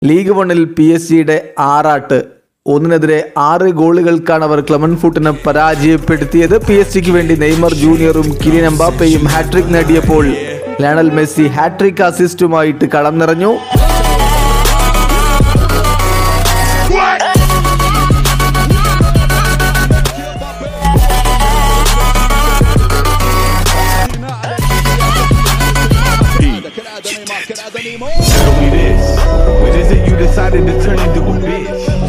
League വണ്ണിൽ P S ജിയുടെ ആറാട്ട് ഒന്നിനെതിരെ ആറ് ഗോളുകൾക്കാണ് അവർ ക്ലമൻ ഫുട്ടിനെ പരാജയപ്പെടുത്തിയത് പി എസ് ജിക്ക് വേണ്ടി നെയ്മർ ജൂനിയറും കിലിൻ എംബാപ്പയും ഹാട്രിക് നേടിയപ്പോൾ ലയണൽ മെസ്സി ഹാട്രിക് അസിസ്റ്റുമായിട്ട് കളം നിറഞ്ഞു Tell me this. When is it you decided to turn into a bitch?